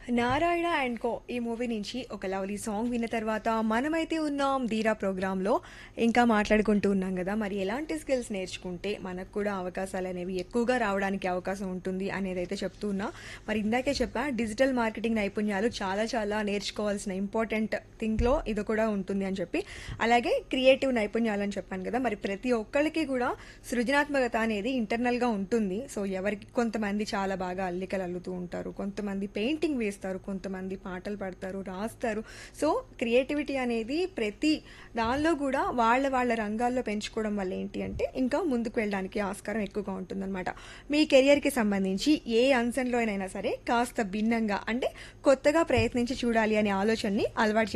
Narayana and co ఈ movie నుంచి ఒక లవ్లీ సాంగ్ విన్న తర్వాత మనమైతే ఉన్నాం ధీరా ప్రోగ్రాంలో ఇంకా మాట్లాడుకుంటూ ఉన్నాం కదా మరి ఎలాంటి స్కిల్స్ నేర్చుకుంటే మనకు కూడా అవకాశాలు అనేవి ఎక్కువగా రావడానికి అవకాశం ఉంటుంది అనేది అయితే చెప్తూ ఉన్నా మరి ఇందాకే చెప్పా డిజిటల్ మార్కెటింగ్ నైపుణ్యాలు చాలా చాలా నేర్చుకోవాల్సిన ఇంపార్టెంట్ థింగ్లో ఇది కూడా ఉంటుంది అని చెప్పి అలాగే క్రియేటివ్ నైపుణ్యాలు అని చెప్పాను కదా మరి ప్రతి ఒక్కరికి కూడా సృజనాత్మకత అనేది ఇంటర్నల్గా ఉంటుంది సో ఎవరికి కొంతమంది చాలా బాగా అల్లికలు అల్లుతూ ఉంటారు కొంతమంది పెయింటింగ్ వేస్తారు కొంతమంది పాటలు పాడతారు రాస్తారు సో క్రియేటివిటీ అనేది ప్రతి దానిలో కూడా వాళ్ళ వాళ్ళ రంగాల్లో పెంచుకోవడం వల్ల ఏంటి అంటే ఇంకా ముందుకు వెళ్ళడానికి ఆస్కారం ఎక్కువగా ఉంటుందన్నమాట మీ కెరియర్కి సంబంధించి ఏ అంశంలోనైనా సరే కాస్త భిన్నంగా అంటే కొత్తగా ప్రయత్నించి చూడాలి అనే ఆలోచనని అలవాటు